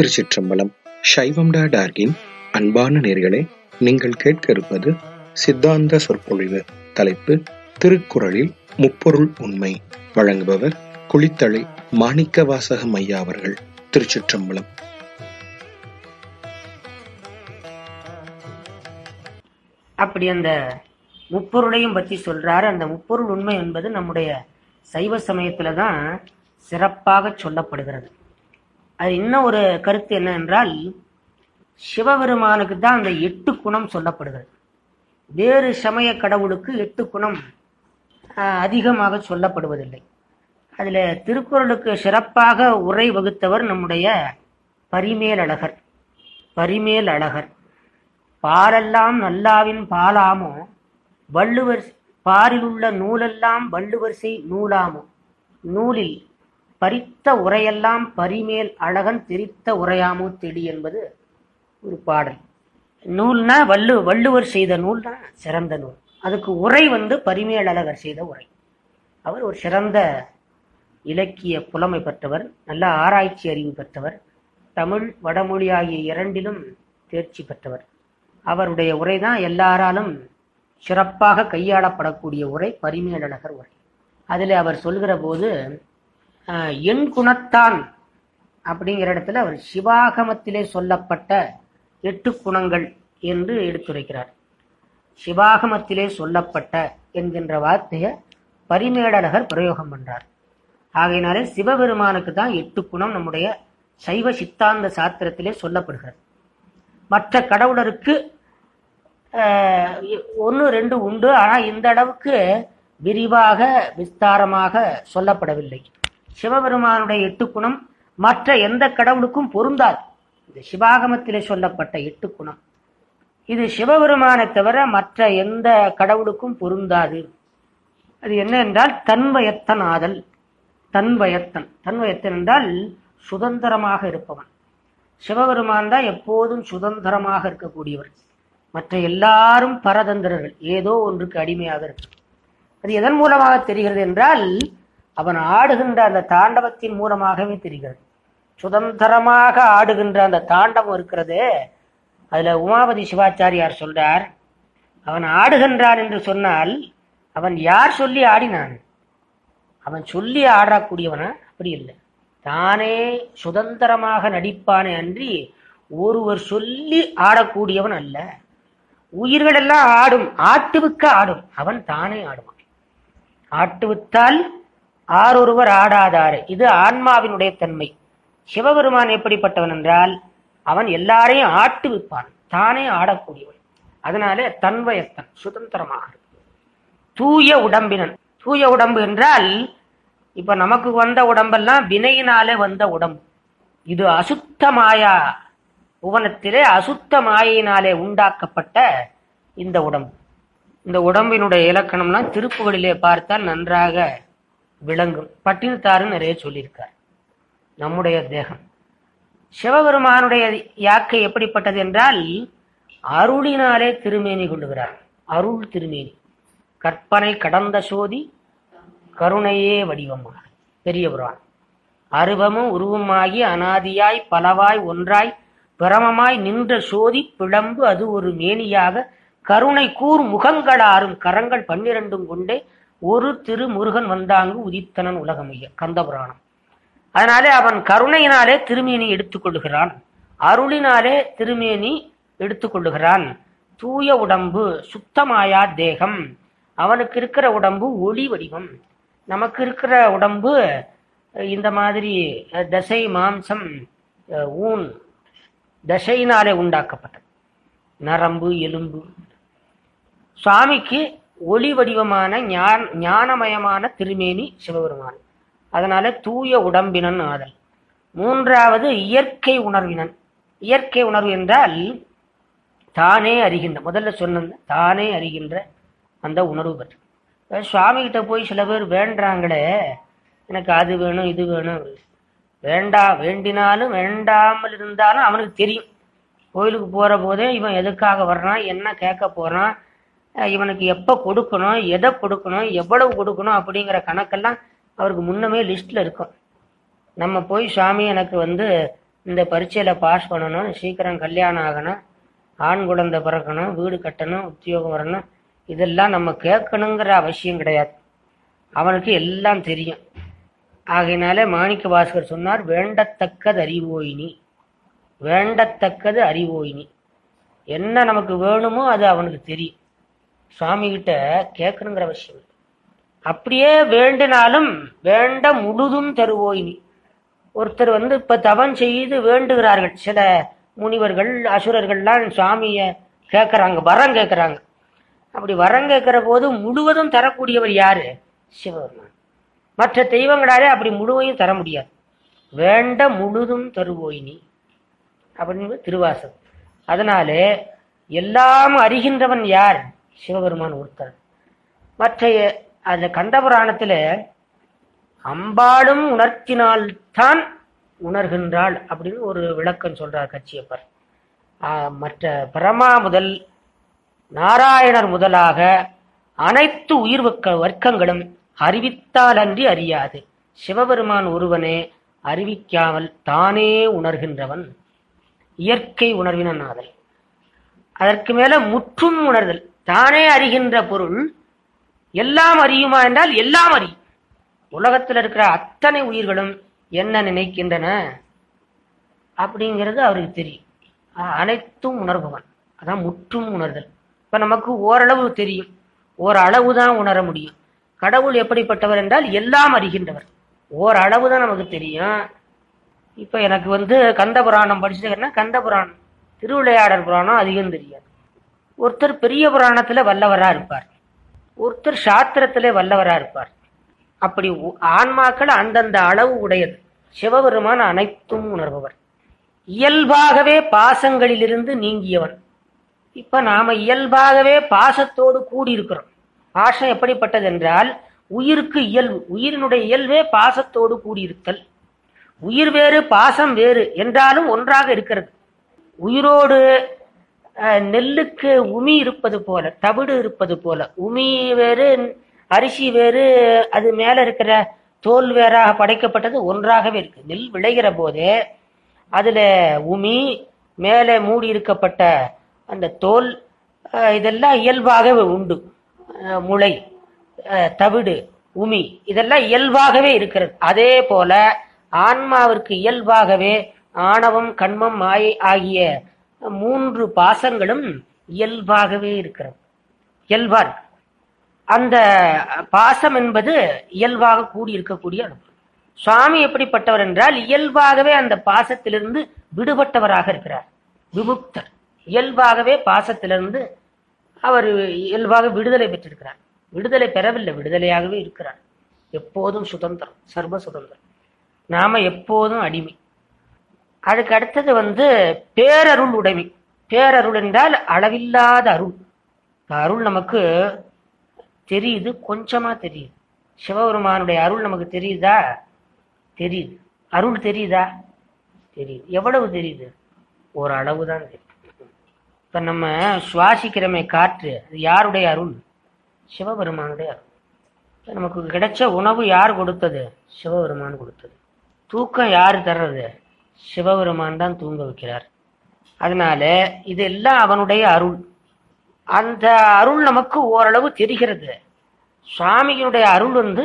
திருச்சிற்றம்பலம் சைவம் டா டார்கின் அன்பான நேர்களே நீங்கள் கேட்க இருப்பது சித்தாந்த சொற்பொழிவு தலைப்பு திருக்குறளில் முப்பொருள் உண்மை வழங்குபவர் குளித்தலை மாணிக்க வாசகம் ஐயா அவர்கள் திருச்சிற்றம்பலம் அப்படி அந்த முப்பொருளையும் பற்றி சொல்றாரு அந்த முப்பொருள் உண்மை என்பது நம்முடைய சைவ சமயத்துல தான் சிறப்பாக சொல்லப்படுகிறது அது இன்னும் ஒரு கருத்து என்ன என்றால் சிவபெருமானுக்கு தான் அந்த எட்டு குணம் சொல்லப்படுகிறது வேறு சமய கடவுளுக்கு எட்டு குணம் ஆஹ், அதிகமாக சொல்லப்படுவதில்லை அதுல திருக்குறளுக்கு சிறப்பாக உரை வகுத்தவர் நம்முடைய பரிமேலழகர் பரிமேல் அழகர் பாலெல்லாம் நல்லாவின் பாலாமோ வள்ளுவர் பாரில் உள்ள நூலெல்லாம் வள்ளுவர் செய் நூலாமோ நூலில் பறித்த உரையெல்லாம் பரிமேல் அழகன் திரித்த உரையாமோ தெளி என்பது ஒரு பாடல் நூல்னா வள்ளு வள்ளுவர் செய்த நூல் தான் சிறந்த நூல் அதுக்கு உரை வந்து பரிமேல் அழகர் செய்த உரை அவர் ஒரு சிறந்த இலக்கிய புலமை பெற்றவர் நல்ல ஆராய்ச்சி அறிவு பெற்றவர் தமிழ் வடமொழி ஆகிய இரண்டிலும் தேர்ச்சி பெற்றவர் அவருடைய உரை தான் எல்லாராலும் சிறப்பாக கையாளப்படக்கூடிய உரை பரிமேலழகர் உரை அதில் அவர் சொல்கிற போது ஆஹ், என் குணத்தான் அப்படிங்கிற இடத்துல அவர் சிவாகமத்திலே சொல்லப்பட்ட எட்டு குணங்கள் என்று எடுத்துரைக்கிறார் சிவாகமத்திலே சொல்லப்பட்ட என்கின்ற வார்த்தையை பரிமேலழகர் பிரயோகம் பண்றார் ஆகையினாலே சிவபெருமானுக்கு தான் எட்டு குணம் நம்முடைய சைவ சித்தாந்த சாத்திரத்திலே சொல்லப்படுகிறது மற்ற கடவுளருக்கு ஒன்று ரெண்டு உண்டு ஆனால் இந்த அளவுக்கு விரிவாக விஸ்தாரமாக சொல்லப்படவில்லை சிவபெருமானுடைய எட்டு குணம் மற்ற எந்த கடவுளுக்கும் பொருந்தாது இந்த சிவாகமத்திலே சொல்லப்பட்ட எட்டு குணம் இது சிவபெருமானை தவிர மற்ற எந்த கடவுளுக்கும் பொருந்தாது அது என்ன என்றால் தன்வயத்தன் ஆதல் தன்வயத்தன் தன்வயத்தன் என்றால் சுதந்திரமாக இருப்பவன் சிவபெருமான் தான் எப்போதும் சுதந்திரமாக இருக்கக்கூடியவர் மற்ற எல்லாரும் பரதந்திரர்கள் ஏதோ ஒன்றுக்கு அடிமையாக இருக்கு அது எதன் மூலமாக தெரிகிறது என்றால் அவன் ஆடுகின்ற அந்த தாண்டவத்தின் மூலமாகவே தெரிகிறது சுதந்திரமாக ஆடுகின்ற அந்த தாண்டவம் இருக்கிறதே அதுல உமாபதி சிவாச்சாரியார் சொல்றார் அவன் ஆடுகின்றான் என்று சொன்னால் அவன் யார் சொல்லி ஆடினான் அவன் சொல்லி ஆடக்கூடியவனா அப்படி இல்லை தானே சுதந்திரமாக நடிப்பானே அன்றி ஒருவர் சொல்லி ஆடக்கூடியவன் அல்ல உயிர்கள் எல்லாம் ஆடும் ஆட்டுவிக்க ஆடும் அவன் தானே ஆடுவான் ஆட்டுவித்தால் ஆரொருவர் ஆடாதாரு இது ஆன்மாவினுடைய தன்மை சிவபெருமான் எப்படிப்பட்டவன் என்றால் அவன் எல்லாரையும் ஆட்டுவிப்பான் தானே ஆடக்கூடியவன் அதனாலே தன்வயத்தன் சுதந்திரமாக இருப்பான். தூய உடம்பினன் தூய உடம்பு என்றால் இப்ப நமக்கு வந்த உடம்பெல்லாம் வினையினாலே வந்த உடம்பு இது அசுத்த மாயா புவனத்திலே அசுத்த மாயினாலே உண்டாக்கப்பட்ட இந்த உடம்பு இந்த உடம்பினுடைய இலக்கணம்லாம் திருப்புகளிலே பார்த்தால் நன்றாக விளங்கும் பட்டினத்தாரு நிறைய சொல்லியிருக்கார் நம்முடைய தேகம் சிவபெருமானுடைய யாக்கை எப்படிப்பட்டது என்றால் அருளினாலே திருமேனி கொள்ளுகிறார் அருள் திருமேனி கற்பனை கடந்த சோதி கருணையே வடிவமாக பெரிய புராணம் அருவமும் உருவமாகி அனாதியாய் பலவாய் ஒன்றாய் பிரமமாய் நின்ற சோதி பிளம்பு அது ஒரு மேனியாக கருணை கூர் முகங்களாரும் கரங்கள் பன்னிரண்டும் கொண்டே ஒரு திரு முருகன் வந்தாங்கு உதித்தனன் உலகமைய கந்தபுராணம் அதனாலே அவன் கருணையினாலே திருமேனி எடுத்துக்கொள்ளுகிறான் அருளினாலே திருமேனி எடுத்துக்கொள்ளுகிறான் தூய உடம்பு சுத்தமாயா தேகம் அவனுக்கு இருக்கிற உடம்பு ஒளி வடிவம் நமக்கு இருக்கிற உடம்பு அஹ், இந்த மாதிரி அஹ், தசை மாம்சம் அஹ், ஊன் தசையினாலே உண்டாக்கப்பட்டது நரம்பு எலும்பு சுவாமிக்கு ஒளி வடிவமான ஞான ஞானமயமான திருமேனி சிவபெருமான் அதனால தூய உடம்பினன் ஆதல் மூன்றாவது இயற்கை உணர்வினன் இயற்கை உணர்வு என்றால் தானே அறிகின்ற முதல்ல சொன்ன தானே அறிகின்ற அந்த உணர்வு பற்றி அஹ் சுவாமி கிட்ட போய் சில பேர் வேண்டாங்களே எனக்கு அது வேணும் இது வேணும் வேண்டா வேண்டினாலும் வேண்டாமல் இருந்தாலும் அவனுக்கு தெரியும் கோயிலுக்கு போற போதே இவன் எதுக்காக வர்றான் என்ன கேட்க போறான் அஹ் இவனுக்கு எப்ப கொடுக்கணும் எதை கொடுக்கணும் எவ்வளவு கொடுக்கணும் அப்படிங்கிற கணக்கெல்லாம் அவருக்கு முன்னமே லிஸ்ட்ல இருக்கும் நம்ம போய் சாமி எனக்கு வந்து இந்த பரீட்சையில பாஸ் பண்ணணும் சீக்கிரம் கல்யாணம் ஆகணும் ஆண் குழந்தை பிறக்கணும் வீடு கட்டணும் உத்தியோகம் வரணும் இதெல்லாம் நம்ம கேட்கணுங்கிற அவசியம் கிடையாது அவனுக்கு எல்லாம் தெரியும் ஆகையினால மாணிக்க வாசகர் சொன்னார் வேண்டத்தக்கது அறிவோயினி வேண்டத்தக்கது அறிவோயினி என்ன நமக்கு வேணுமோ அது அவனுக்கு தெரியும் சுவாமி கிட்ட கேட்கணுங்கிற அவசியம் இல்லை அப்படியே வேண்டினாலும் வேண்ட முழுதும் தருவோயினி ஒருத்தர் வந்து இப்ப தவம் செய்து வேண்டுகிறார்கள் சில முனிவர்கள் அசுரர்கள்லாம் சுவாமிய கேட்கறாங்க வரம் கேட்கறாங்க அப்படி வரம் கேட்கிற போது முழுவதும் தரக்கூடியவர் யாரு சிவபெருமான் மற்ற தெய்வங்களாலே அப்படி முழுவையும் தர முடியாது வேண்ட முழுதும் தருவோயினி அப்படின்னு திருவாசகம் அதனாலே எல்லாம் அறிகின்றவன் யார் சிவபெருமான் ஒருத்தர் மற்ற அந்த கந்தபுராணத்துல அம்பாளும் உணர்த்தினால்தான் உணர்கின்றாள் அப்படின்னு ஒரு விளக்கம் சொல்றார் கச்சியப்பர் ஆஹ் மற்ற பிரமா முதல் நாராயணர் முதலாக அனைத்து உயிர் வர்க்க- வர்க்கங்களும் அறிவித்தாலன்றி அறியாது சிவபெருமான் ஒருவனே அறிவிக்காமல் தானே உணர்கின்றவன் இயற்கை உணர்வின நாதல் அதற்கு மேல முற்றும் உணர்தல் தானே அறிகின்ற பொருள் எல்லாம் அறியுமா என்றால் எல்லாம் அறியும் உலகத்தில் இருக்கிற அத்தனை உயிர்களும் என்ன நினைக்கின்றன அப்படிங்கிறது அவருக்கு தெரியும் அ- அனைத்தும் உணர்பவன் அதான் முற்றும் உணர்தல் இப்ப நமக்கு ஓரளவு தெரியும் ஓரளவு தான் உணர முடியும் கடவுள் எப்படிப்பட்டவர் என்றால் எல்லாம் அறிகின்றவர் ஓரளவு தான் நமக்கு தெரியும் இப்ப எனக்கு வந்து கந்த புராணம் படிச்சுட்டேன்னா கந்த புராணம் திருவிளையாடல் புராணம் அதிகம் தெரியாது ஒருத்தர் பெரிய புராணத்துல வல்லவரா இருப்பார் ஒருத்தர் சாத்திரத்திலே வல்லவரா இருப்பார் அப்படி உ- ஆன்மாக்கள் அந்தந்த அளவு உடையது சிவபெருமான் அனைத்தும் உணர்பவர் இயல்பாகவே பாசங்களிலிருந்து நீங்கியவன் இப்ப நாம இயல்பாகவே பாசத்தோடு கூடியிருக்கிறோம் பாசம் எப்படிப்பட்டது என்றால் உயிருக்கு இயல்பு உயிரினுடைய இயல்பே பாசத்தோடு கூடியிருத்தல் உயிர் வேறு பாசம் வேறு என்றாலும் ஒன்றாக இருக்கிறது உயிரோடு அஹ், நெல்லுக்கு உமி இருப்பது போல தவிடு இருப்பது போல உமி வேறு அரிசி வேறு அது மேல இருக்கிற தோல் வேறாக படைக்கப்பட்டது ஒன்றாகவே இருக்கு நெல் விளைகிற போதே அதுல உமி மேலே மூடி இருக்கப்பட்ட அந்த தோல் அஹ், இதெல்லாம் இயல்பாகவே உண்டு அஹ், முளை அஹ், தவிடு உமி இதெல்லாம் இயல்பாகவே இருக்கிறது அதே போல ஆன்மாவிற்கு இயல்பாகவே ஆணவம் கண்மம் மாயை ஆகிய மூன்று பாசங்களும் இயல்பாகவே இருக்கிறது இயல்பா இருக்கு அந்த பாசம் என்பது இயல்பாக கூடி இருக்கக்கூடிய அனுபவம் சுவாமி எப்படிப்பட்டவர் என்றால் இயல்பாகவே அந்த பாசத்திலிருந்து விடுபட்டவராக இருக்கிறார் விமுக்தர் இயல்பாகவே பாசத்திலிருந்து அவர் இயல்பாக விடுதலை பெற்றிருக்கிறார் விடுதலை பெறவில்லை விடுதலையாகவே இருக்கிறார் எப்போதும் சுதந்திரம் சர்வ சுதந்திரம் நாம எப்போதும் அடிமை அதுக்கு அடுத்தது வந்து பேரருள் உடைமை பேரருள் என்றால் அளவில்லாத அருள் இந்த அருள் நமக்கு தெரியுது கொஞ்சமா தெரியுது சிவபெருமானுடைய அருள் நமக்கு தெரியுதா தெரியுது அருள் தெரியுதா தெரியுது எவ்வளவு தெரியுது ஒரு அளவு தான் தெரியுது இப்ப நம்ம சுவாசிக்கிறமே காற்று அது யாருடைய அருள் சிவபெருமானுடைய அருள் இப்ப நமக்கு கிடைச்ச உணவு யார் கொடுத்தது சிவபெருமான் கொடுத்தது தூக்கம் யார் தர்றது சிவபெருமான் தான் தூங்க வைக்கிறார் அதனால இதெல்லாம் அவனுடைய அருள் அந்த அருள் நமக்கு ஓரளவு தெரிகிறது சுவாமியினுடைய அருள் வந்து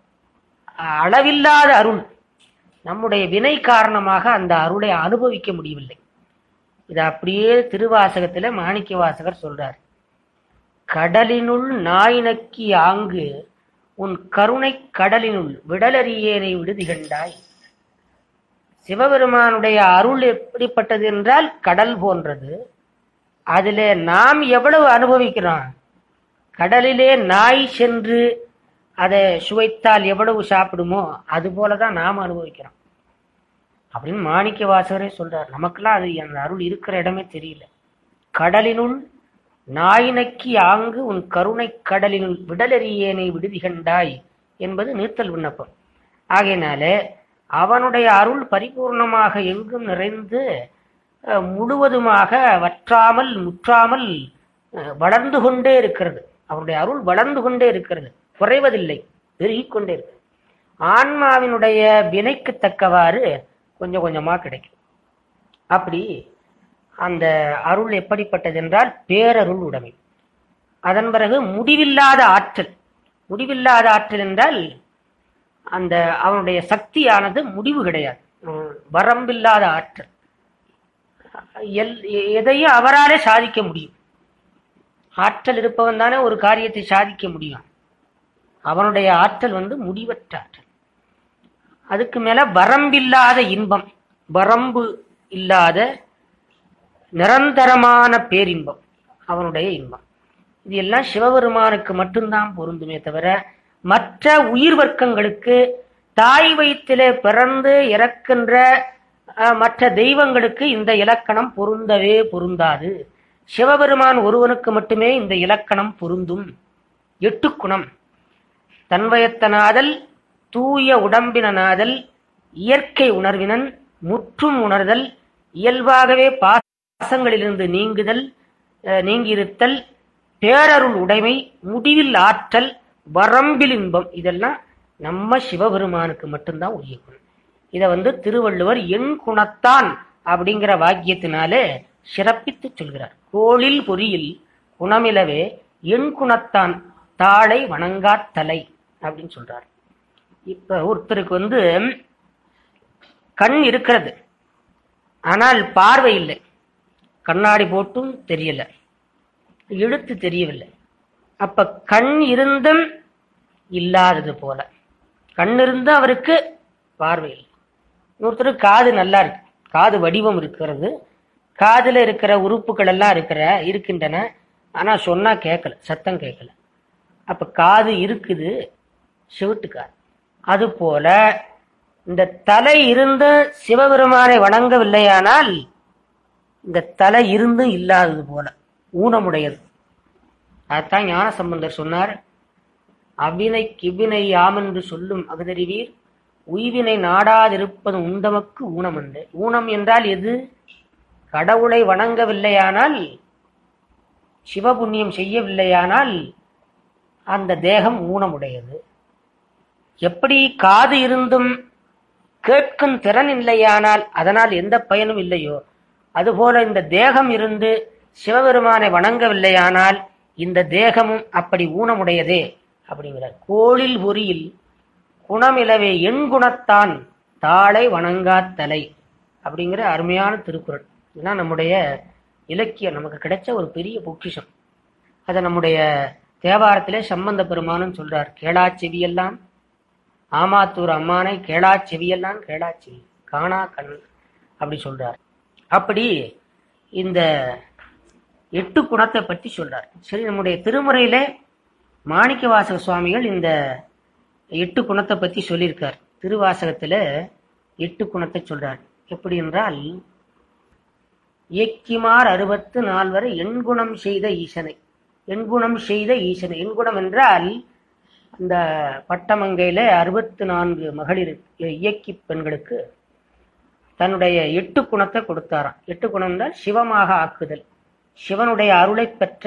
அளவில்லாத அருள் நம்முடைய வினை காரணமாக அந்த அருளை அனுபவிக்க முடியவில்லை இது அப்படியே திருவாசகத்துல மாணிக்க வாசகர் சொல்றார் கடலினுள் நாய் நக்கி ஆங்கு உன் கருணை கடலினுள் விடலறியேனை விடுதி கண்டாய் சிவபெருமானுடைய அருள் எப்படிப்பட்டது என்றால் கடல் போன்றது அதிலே நாம் எவ்வளவு அனுபவிக்கிறோம் கடலிலே நாய் சென்று அதை சுவைத்தால் எவ்வளவு சாப்பிடுமோ அது போலதான் நாம் அனுபவிக்கிறோம் அப்படின்னு மாணிக்க வாசகரே சொல்றார் நமக்கெல்லாம் அது அந்த அருள் இருக்கிற இடமே தெரியல கடலினுள் நாய் நக்கி ஆங்கு உன் கருணை கடலினுள் விடலறியேனை விடுதி கண்டாய் என்பது நீர்த்தல் விண்ணப்பம் ஆகையினாலே அவனுடைய அருள் பரிபூர்ணமாக எங்கும் நிறைந்து அஹ், முழுவதுமாக வற்றாமல் முற்றாமல் அஹ், வளர்ந்து கொண்டே இருக்கிறது அவனுடைய அருள் வளர்ந்து கொண்டே இருக்கிறது குறைவதில்லை பெருகிக் கொண்டே இருக்கு ஆன்மாவினுடைய வினைக்கு தக்கவாறு கொஞ்சம் கொஞ்சமா கிடைக்கும் அப்படி அந்த அருள் எப்படிப்பட்டது என்றால் பேரருள் உடைமை அதன் பிறகு முடிவில்லாத ஆற்றல் முடிவில்லாத ஆற்றல் என்றால் அந்த அவனுடைய சக்தியானது முடிவு கிடையாது உம், வரம்பில்லாத ஆற்றல் எல்- எதையும் அவராலே சாதிக்க முடியும் ஆற்றல் இருப்பவன் தானே ஒரு காரியத்தை சாதிக்க முடியும் அவனுடைய ஆற்றல் வந்து முடிவற்ற ஆற்றல் அதுக்கு மேல வரம்பில்லாத இன்பம் வரம்பு இல்லாத நிரந்தரமான பேரின்பம் அவனுடைய இன்பம் இது எல்லாம் சிவபெருமானுக்கு மட்டும்தான் பொருந்துமே தவிர மற்ற உயிர் வர்க்கங்களுக்கு தாய் வயிற்றிலே பிறந்து இறக்கின்ற அஹ், மற்ற தெய்வங்களுக்கு இந்த இலக்கணம் பொருந்தவே பொருந்தாது சிவபெருமான் ஒருவனுக்கு மட்டுமே இந்த இலக்கணம் பொருந்தும் எட்டுக்குணம் தன்வயத்தனாதல் தூய உடம்பினனாதல் இயற்கை உணர்வினன் முற்றும் உணர்தல் இயல்பாகவே பாசங்களிலிருந்து நீங்குதல் அஹ், நீங்கியிருத்தல் பேரருள் உடைமை முடிவில் ஆற்றல் வரம்பில் இன்பம் இதெல்லாம் நம்ம சிவபெருமானுக்கு மட்டும்தான் உரிய குணம் இத வந்து திருவள்ளுவர் எண் குணத்தான் அப்படிங்கிற வாக்கியத்தினாலே சிறப்பித்து சொல்கிறார் கோளில் பொறியில் குணமிலவே எண் குணத்தான் தாளை வணங்காத் தலை அப்படின்னு சொல்றார் இப்ப ஒருத்தருக்கு வந்து கண் இருக்கிறது ஆனால் பார்வை இல்லை கண்ணாடி போட்டும் தெரியல எழுத்து தெரியவில்லை அப்ப கண் இருந்தும் இல்லாதது போல கண் இருந்தும் அவருக்கு பார்வை இல்லை இன்னொருத்தருக்கு காது நல்லா இருக்கு காது வடிவம் இருக்கிறது காதுல இருக்கிற உறுப்புகள் எல்லாம் இருக்கிற இருக்கின்றன ஆனா சொன்னா கேட்கல சத்தம் கேட்கல அப்ப காது இருக்குது செவிட்டு காது அது போல இந்த தலை இருந்து சிவபெருமானை வணங்கவில்லையானால் இந்த தலை இருந்தும் இல்லாதது போல ஊனமுடையது அதைத்தான் ஞான சம்பந்தர் சொன்னார் அவ்வினை கிவ்வினை யாமென்று சொல்லும் அகதறிவீர் உய்வினை நாடாதிருப்பது உண்டமக்கு ஊனம் என்று ஊனம் என்றால் எது கடவுளை வணங்கவில்லையானால் சிவபுண்ணியம் செய்யவில்லையானால் அந்த தேகம் ஊனமுடையது எப்படி காது இருந்தும் கேட்கும் திறன் இல்லையானால் அதனால் எந்த பயனும் இல்லையோ அதுபோல இந்த தேகம் இருந்து சிவபெருமானை வணங்கவில்லையானால் இந்த தேகமும் அப்படி ஊனமுடையதே அப்படிங்கிறார் கோளில் பொறியில் குணமிலவே எண் குணத்தான் தாளை வணங்காத் தலை அப்படிங்கிற அருமையான திருக்குறள் இதெல்லாம் நம்முடைய இலக்கியம் நமக்கு கிடைச்ச ஒரு பெரிய பொக்கிஷம் அதை நம்முடைய தேவாரத்திலே சம்பந்த பெருமானும் சொல்றார் கேளா செவியெல்லாம் ஆமாத்தூர் அம்மானை கேளா செவியெல்லாம் கேளா செவி காணா கண் அப்படி சொல்றார் அப்படி இந்த எட்டு குணத்தை பற்றி சொல்றார் சரி நம்முடைய திருமுறையிலே மாணிக்கவாசக சுவாமிகள் இந்த எட்டு குணத்தை பத்தி சொல்லியிருக்கார் திருவாசகத்துல எட்டு குணத்தை சொல்றார் எப்படி என்றால் இயக்கிமார் அறுபத்து நால்வரை எண்குணம் செய்த ஈசனை எண்குணம் செய்த ஈசனை எண்குணம் என்றால் அந்த பட்டமங்கையில அறுபத்து நான்கு மகளிர் இயக்கி பெண்களுக்கு தன்னுடைய எட்டு குணத்தை கொடுத்தாராம் எட்டு குணம் என்றால் சிவமாக ஆக்குதல் சிவனுடைய அருளை பெற்ற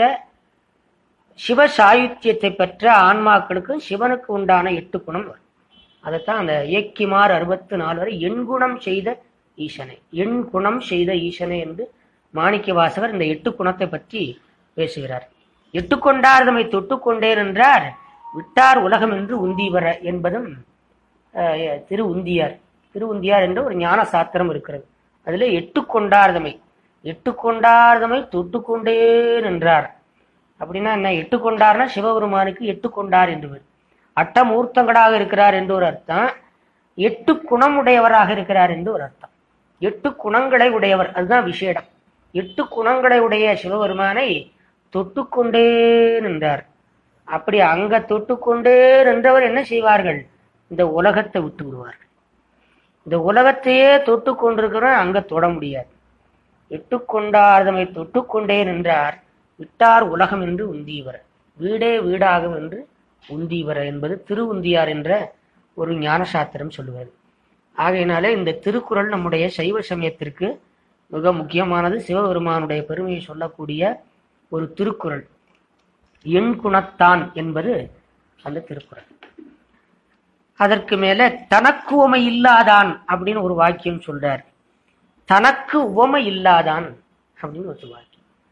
சிவ சாயுத்தியத்தை பெற்ற ஆன்மாக்களுக்கு சிவனுக்கு உண்டான எட்டு குணம் வரும் அதைத்தான் அந்த இயக்கிமார் அறுபத்து நாலு வரை எண்குணம் செய்த ஈசனை எண் குணம் செய்த ஈசனை என்று மாணிக்க வாசகர் இந்த எட்டு குணத்தை பற்றி பேசுகிறார் எட்டு கொண்டார் தம்மை தொட்டு கொண்டேன் என்றார் விட்டார் உலகம் என்று உந்தீவர என்பதும் அஹ், திரு உந்தியார் திரு உந்தியார் என்ற ஒரு ஞான சாத்திரம் இருக்கிறது அதுல எட்டு கொண்டார்தமை எட்டு கொண்டார்தமை தொட்டு கொண்டே நின்றார் அப்படின்னா என்ன எட்டு கொண்டார்னா சிவபெருமானுக்கு எட்டு கொண்டார் என்று பேர். அட்டமூர்த்தங்களாக இருக்கிறார் என்று ஒரு அர்த்தம் எட்டு குணமுடையவராக இருக்கிறார் என்று ஒரு அர்த்தம் எட்டு குணங்களை உடையவர் அதுதான் விசேடம் எட்டு குணங்களை உடைய சிவபெருமானை தொட்டுக்கொண்டே நின்றார் அப்படி அங்க தொட்டுக்கொண்டே நின்றவர் என்ன செய்வார்கள் இந்த உலகத்தை விட்டு விடுவார்கள் இந்த உலகத்தையே தொட்டு கொண்டிருக்கிறோம் அங்க தொட முடியாது எட்டு கொண்டார்தமை தொட்டுக்கொண்டே நின்றார் விட்டார் உலகம் என்று உந்தீவர வீடே வீடாகும் என்று உந்தீவர என்பது திரு உந்தியார் என்ற ஒரு ஞான சாத்திரம் சொல்லுவது ஆகையினாலே இந்த திருக்குறள் நம்முடைய சைவ சமயத்திற்கு மிக முக்கியமானது சிவபெருமானுடைய பெருமையை சொல்லக்கூடிய ஒரு திருக்குறள் எண் குணத்தான் என்பது அந்த திருக்குறள் அதற்கு மேல தனக்குவமை இல்லாதான் அப்படின்னு ஒரு வாக்கியம் சொல்றார் தனக்கு உவமை இல்லாதான் அப்படின்னு ஒரு வாக்கியம்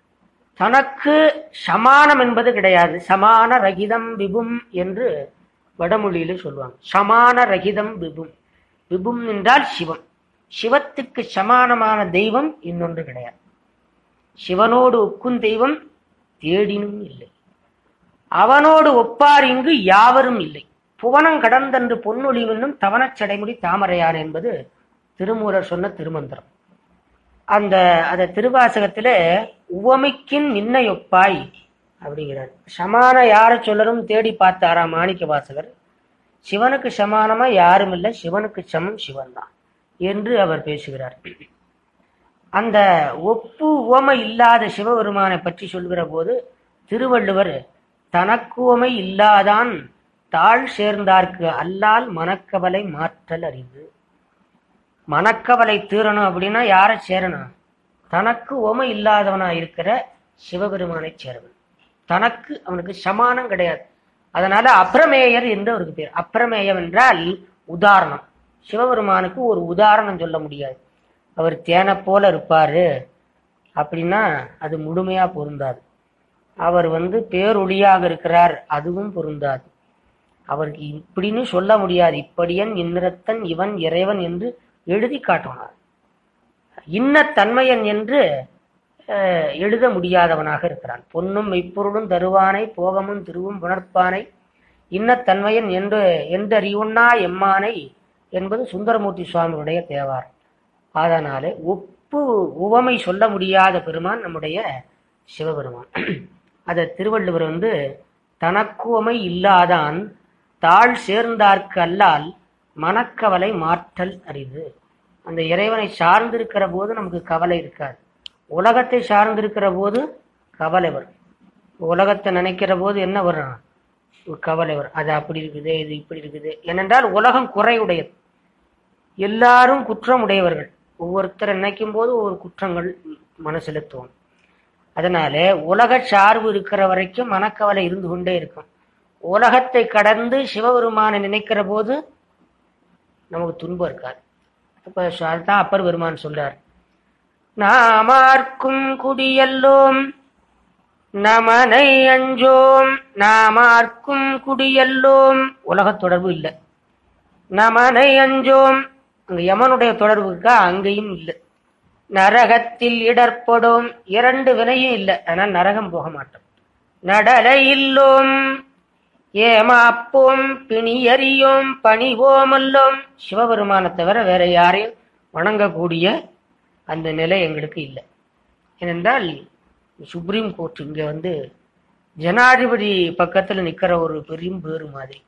தனக்கு சமானம் என்பது கிடையாது சமான ரகிதம் விபும் என்று வடமொழியில சொல்லுவாங்க சமான ரகிதம் விபும் விபும் என்றால் சிவம் சிவத்துக்கு சமானமான தெய்வம் இன்னொன்று கிடையாது சிவனோடு ஒக்கும் தெய்வம் தேடினும் இல்லை அவனோடு ஒப்பார் இங்கு யாவரும் இல்லை புவனம் கடந்தன்று பொன்னொழி என்னும் தவணச் சடைமுடி தாமரையார் என்பது திருமூலர் சொன்ன திருமந்திரம் அந்த அந்த திருவாசகத்துல உவமைக்கின் நின்னையொப்பாய் அப்படிங்கிறார் சமான யார சொல்லரும் தேடி பார்த்தாராம் மாணிக்க வாசகர் சிவனுக்கு சமானமா யாரும் இல்லை சிவனுக்கு சமம் சிவன் தான் என்று அவர் பேசுகிறார் அந்த ஒப்பு உவமை இல்லாத சிவபெருமானை பற்றி சொல்கிற போது திருவள்ளுவர் தனக்குவமை இல்லாதான் தாழ் சேர்ந்தார்க்கு அல்லால் மனக்கவலை மாற்றல் அறிவு மனக்கவலை தீரணும் அப்படின்னா யாரை சேரணும் தனக்கு உவமை இல்லாதவனா இருக்கிற சிவபெருமானை சேரவன் தனக்கு அவனுக்கு சமானம் கிடையாது அதனால அப்ரமேயர் என்று அவருக்கு பேர் அப்ரமேயம் என்றால் உதாரணம் சிவபெருமானுக்கு ஒரு உதாரணம் சொல்ல முடியாது அவர் தேனை போல இருப்பாரு அப்படின்னா அது முழுமையா பொருந்தாது அவர் வந்து பேரொளியாக இருக்கிறார் அதுவும் பொருந்தாது அவருக்கு இப்படின்னு சொல்ல முடியாது இப்படியன் இன்னரத்தன் இவன் இறைவன் என்று எழுதி காட்டினார் இன்ன தன்மையன் என்று அஹ், எழுத முடியாதவனாக இருக்கிறான் பொன்னும் மெய்ப்பொருளும் தருவானை போகமும் திருவும் புணர்ப்பானை இன்னத்தன்மையன் என்று என்றறியுண்ணா எம்மானை என்பது சுந்தரமூர்த்தி சுவாமியுடைய தேவார் அதனாலே ஒப்பு உவமை சொல்ல முடியாத பெருமான் நம்முடைய சிவபெருமான் அத திருவள்ளுவர் வந்து தனக்குவமை இல்லாதான் தாழ் சேர்ந்தார்க்கு அல்லால் மனக்கவலை மாற்றல் அரிது அந்த இறைவனை சார்ந்திருக்கிற போது நமக்கு கவலை இருக்காது உலகத்தை சார்ந்திருக்கிற போது கவலை வரும் உலகத்தை நினைக்கிற போது என்ன வரும் ஒரு கவலை வரும் அது அப்படி இருக்குது இது இப்படி இருக்குது ஏனென்றால் உலகம் குறையுடையது எல்லாரும் குற்றம் உடையவர்கள் ஒவ்வொருத்தர் நினைக்கும் போது ஒவ்வொரு குற்றங்கள் மனசுல தோணும் அதனால உலக சார்பு இருக்கிற வரைக்கும் மனக்கவலை இருந்து கொண்டே இருக்கும் உலகத்தை கடந்து சிவபெருமானை நினைக்கிற போது நமக்கு துன்பம் இருக்காது அப்ப ச- அதுதான் அப்பர் பெருமான் சொல்றார் நாமார்க்கும் குடியல்லோம் நமனை அஞ்சோம் நாமார்க்கும் குடியல்லோம் உலகத் தொடர்பு இல்லை நமனை அஞ்சோம் அங்க யமனுடைய தொடர்பு இருக்கா அங்கேயும் இல்லை நரகத்தில் இடர்படும் இரண்டு வினையும் இல்லை ஆனால் நரகம் போக மாட்டோம் நடலை இல்லோம் ஏமாப்போம் பிணியறியோம் பணிவோமல்லோம் சிவபெருமானை தவிர வேற யாரையும் வணங்கக்கூடிய அந்த நிலை எங்களுக்கு இல்லை ஏனென்றால் சுப்ரீம் கோர்ட் இங்க வந்து ஜனாதிபதி பக்கத்துல நிக்கிற ஒரு பெரிய பேரு மாதிரி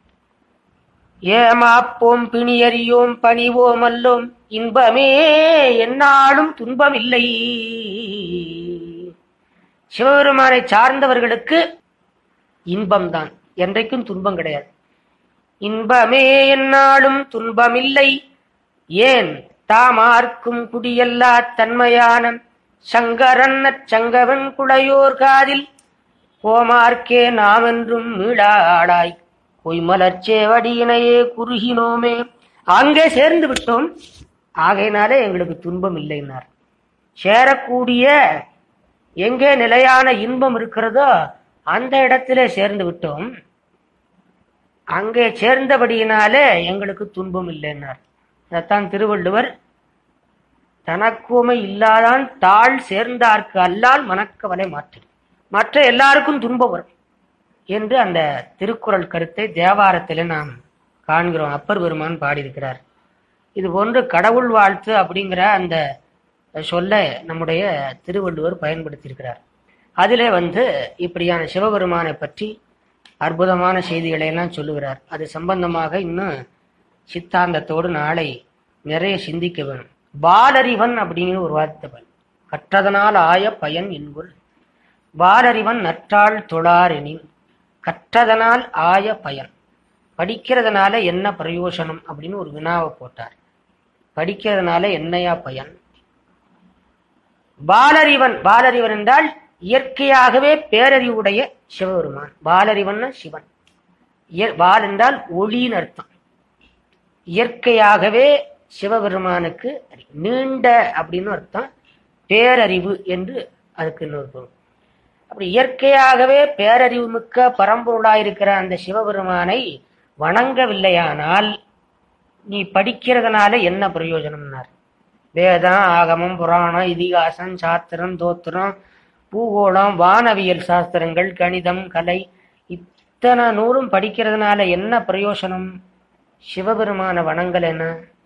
ஏமாப்போம் பிணியறியோம் பணிவோம் அல்லோம் இன்பமே என்னாலும் துன்பம் இல்லை சிவபெருமானை சார்ந்தவர்களுக்கு இன்பம்தான் என்றைக்கும் துன்பம் கிடையாது இன்பமே என்னாலும் துன்பமில்லை ஏன் தாமார்க்கும் குடியல்லா தன்மையான சங்கரன் சங்கவன் குளையோர் காதில் கோமார்க்கே நாம் என்றும் மீளாடாய் பொய்மலர்ச்சேவடியினையே குறுகினோமே அங்கே சேர்ந்து விட்டோம் ஆகையினாலே எங்களுக்கு துன்பம் இல்லைன்னார் சேரக்கூடிய எங்கே நிலையான இன்பம் இருக்கிறதோ அந்த இடத்திலே சேர்ந்து விட்டோம் அங்கே சேர்ந்தபடியினாலே எங்களுக்கு துன்பம் இல்லைன்னார் அதைத்தான் திருவள்ளுவர் தனக்குமை இல்லாதான் தாழ் சேர்ந்தார்க்கு அல்லால் மனக்கவலை மாற்று மற்ற எல்லாருக்கும் துன்பம் வரும் என்று அந்த திருக்குறள் கருத்தை தேவாரத்தில் நாம் காண்கிறோம் அப்பர் பெருமான் பாடியிருக்கிறார் இது போன்று கடவுள் வாழ்த்து அப்படிங்கிற அந்த சொல்ல நம்முடைய திருவள்ளுவர் பயன்படுத்தியிருக்கிறார் அதிலே வந்து இப்படியான சிவபெருமானை பற்றி அற்புதமான செய்திகளை எல்லாம் சொல்லுகிறார் அது சம்பந்தமாக இன்னும் சித்தாந்தத்தோடு நாளை நிறைய சிந்திக்க வேணும் பாலறிவன் அப்படிங்கிற ஒரு வார்த்தை பாரு. கற்றதனால் ஆய பயன் என்குள் பாலறிவன் நற்றாள் தொழாரெனின் கற்றதனால் ஆய பயன் படிக்கிறதுனால என்ன பிரயோசனம் அப்படின்னு ஒரு வினாவை போட்டார் படிக்கிறதுனால என்னையா பயன் பாலறிவன் பாலறிவன் என்றால் இயற்கையாகவே பேரறிவுடைய சிவபெருமான் பாலறிவன்னா சிவன் இய- பால் என்றால் ஒளின்னு அர்த்தம் இயற்கையாகவே சிவபெருமானுக்கு அறிவு. நீண்ட அப்படின்னு அர்த்தம் பேரறிவு என்று அதுக்கு இன்னொரு பொருள் அப்படி இயற்கையாகவே பேரறிவு மிக்க பரம்பொருளாயிருக்கிற அந்த சிவபெருமானை வணங்கவில்லையானால் நீ படிக்கிறதுனால என்ன பிரயோஜனம்னார் வேதம் ஆகமம் புராணம் இதிகாசம் சாத்திரம் தோத்திரம் பூகோளம் வானவியல் சாஸ்திரங்கள் கணிதம் கலை இத்தனை நூலும் படிக்கிறதுனால என்ன பிரயோஜனம் சிவபெருமான வணங்கலைன்னா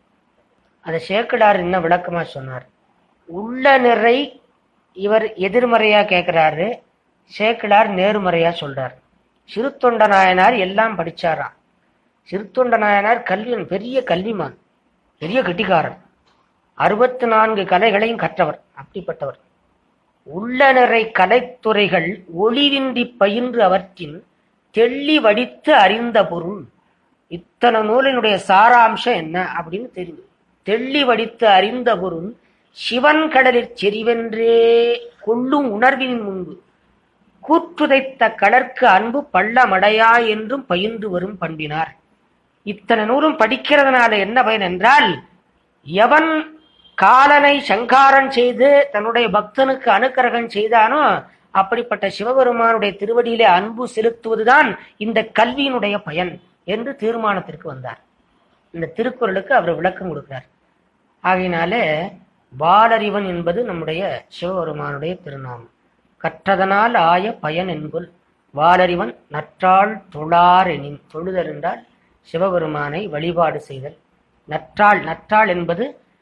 அதை சேக்கடார் என்ன விளக்கமா சொன்னார் உள்ள நிறை இவர் எதிர்மறையா கேட்கிறாரு சேக்கிழார் நேர்மறையா சொல்றார் சிறுத்தொண்ட நாயனார் எல்லாம் படிச்சாராம் சிறுத்தொண்ட நாயனார் கல்வி பெரிய கல்விமான் பெரிய கெட்டிக்காரன் அறுபத்தி நான்கு கலைகளையும் கற்றவர் அப்படிப்பட்டவர் உள்ள நிறை கலைத்துறைகள் ஒளிவின்றி பயின்று அவற்றின் தெள்ளி வடித்து அறிந்த பொருள் இத்தனை நூலினுடைய சாராம்சம் என்ன அப்படின்னு தெரியும் தெள்ளி வடித்து அறிந்த பொருள் சிவன் கடலில் செறிவென்றே கொள்ளும் உணர்வின் முன்பு கூற்றுதைத்த கடற்கு அன்பு பள்ளமடையா என்றும் பயின்று வரும் பண்பினார் இத்தனை நூலும் படிக்கிறதுனால என்ன பயன் என்றால் எவன் காலனை சங்காரம் செய்து தன்னுடைய பக்தனுக்கு அனுக்கிரகம் செய்தானோ அப்படிப்பட்ட சிவபெருமானுடைய திருவடியிலே அன்பு செலுத்துவதுதான் இந்த கல்வியினுடைய பயன் என்று தீர்மானத்திற்கு வந்தார் இந்த திருக்குறளுக்கு அவர் விளக்கம் கொடுக்கிறார் ஆகையினாலே பாலறிவன் என்பது நம்முடைய சிவபெருமானுடைய திருநாமம் கற்றதனால் ஆய பயன் என்புல் வாலறிவன் நற்றாள் தொழார் எனின் தொழுதல் என்றால் சிவபெருமானை வழிபாடு செய்தல் நற்றாள் நற்றாள் என்பது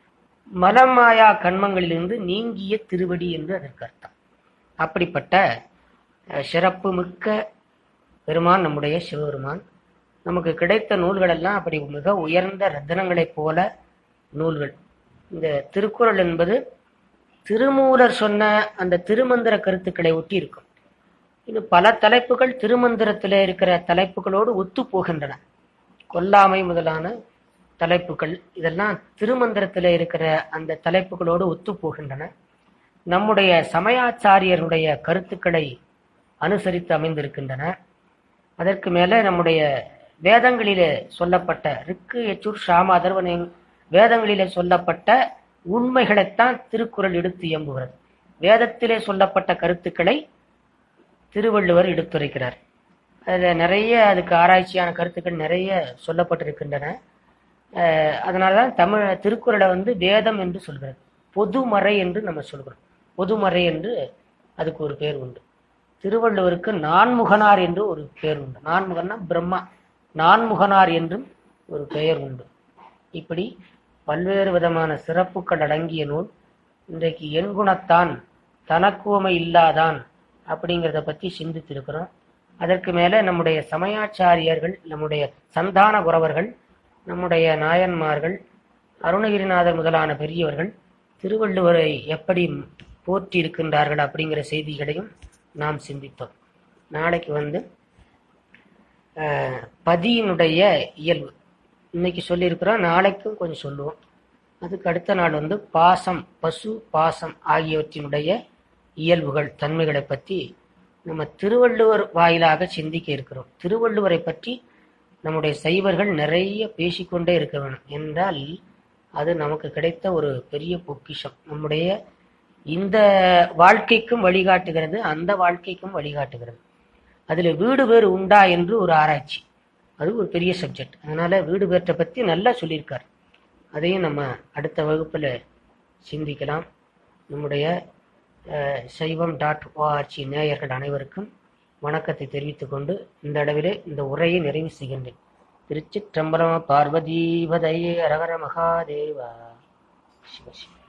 மலமாயா கண்மங்களிலிருந்து நீங்கிய திருவடி என்று அதற்கு அர்த்தம் அப்படிப்பட்ட அஹ், சிறப்பு மிக்க பெருமான் நம்முடைய சிவபெருமான் நமக்கு கிடைத்த நூல்கள் எல்லாம் அப்படி மிக உயர்ந்த ரத்தினங்களைப் போல நூல்கள் இந்த திருக்குறள் என்பது திருமூலர் சொன்ன அந்த திருமந்திர கருத்துக்களை ஒட்டி இருக்கும் இன்னும் பல தலைப்புகள் திருமந்திரத்திலே இருக்கிற தலைப்புகளோடு ஒத்து போகின்றன கொல்லாமை முதலான தலைப்புகள் இதெல்லாம் திருமந்திரத்திலே இருக்கிற அந்த தலைப்புகளோடு ஒத்து போகின்றன நம்முடைய சமயாச்சாரியருடைய கருத்துக்களை அனுசரித்து அமைந்திருக்கின்றன அதற்கு மேல நம்முடைய வேதங்களிலே சொல்லப்பட்ட ரிக்கு எச்சூர் ஷாம அதர்வன வேதங்களிலே சொல்லப்பட்ட உண்மைகளைத்தான் திருக்குறள் எடுத்து இயம்புகிறது வேதத்திலே சொல்லப்பட்ட கருத்துக்களை திருவள்ளுவர் எடுத்துரைக்கிறார் அதில் நிறைய அதுக்கு ஆராய்ச்சியான கருத்துக்கள் நிறைய சொல்லப்பட்டிருக்கின்றன அஹ் அதனாலதான் தமிழ் திருக்குறளை வந்து வேதம் என்று சொல்கிறது பொதுமறை என்று நம்ம சொல்கிறோம் பொதுமறை என்று அதுக்கு ஒரு பேர் உண்டு திருவள்ளுவருக்கு நான்முகனார் என்று ஒரு பேர் உண்டு நான்முகன்னா பிரம்மா நான்முகனார் என்றும் ஒரு பெயர் உண்டு இப்படி பல்வேறு விதமான சிறப்புகள் அடங்கிய நூல் இன்றைக்கு எண்குணத்தான் தனக்குவமை இல்லாதான் அப்படிங்கிறத பத்தி சிந்தித்திருக்கிறோம் அதற்கு மேல நம்முடைய சமயாச்சாரியர்கள் நம்முடைய சந்தான குறவர்கள் நம்முடைய நாயன்மார்கள் அருணகிரிநாதர் முதலான பெரியவர்கள் திருவள்ளுவரை எப்படி போற்றி இருக்கின்றார்கள் அப்படிங்கிற செய்திகளையும் நாம் சிந்தித்தோம் நாளைக்கு வந்து அஹ், பதியினுடைய இயல்பு இன்னைக்கு சொல்லியிருக்கிறோம் நாளைக்கும் கொஞ்சம் சொல்லுவோம் அதுக்கு அடுத்த நாள் வந்து பாசம் பசு பாசம் ஆகியவற்றினுடைய இயல்புகள் தன்மைகளை பற்றி நம்ம திருவள்ளுவர் வாயிலாக சிந்திக்க இருக்கிறோம் திருவள்ளுவரை பற்றி நம்முடைய சைவர்கள் நிறைய பேசிக்கொண்டே இருக்க வேணும் என்றால் அது நமக்கு கிடைத்த ஒரு பெரிய பொக்கிஷம் நம்முடைய இந்த வாழ்க்கைக்கும் வழிகாட்டுகிறது அந்த வாழ்க்கைக்கும் வழிகாட்டுகிறது அதுல வீடு பேர் உண்டா என்று ஒரு ஆராய்ச்சி அது ஒரு பெரிய சப்ஜெக்ட் அதனால வீடு பேற்றை பத்தி நல்லா சொல்லியிருக்கார் அதையும் நம்ம அடுத்த வகுப்புல சிந்திக்கலாம் நம்முடைய அஹ், சைவம் டாட் ஓஆர்ஜி நேயர்கள் அனைவருக்கும் வணக்கத்தை தெரிவித்துக் கொண்டு இந்த அளவிலே இந்த உரையை நிறைவு செய்கின்றேன் திருச்சிற்றம்பலம் பார்வதீபதையே அரகர மகாதேவா சிவ சிவ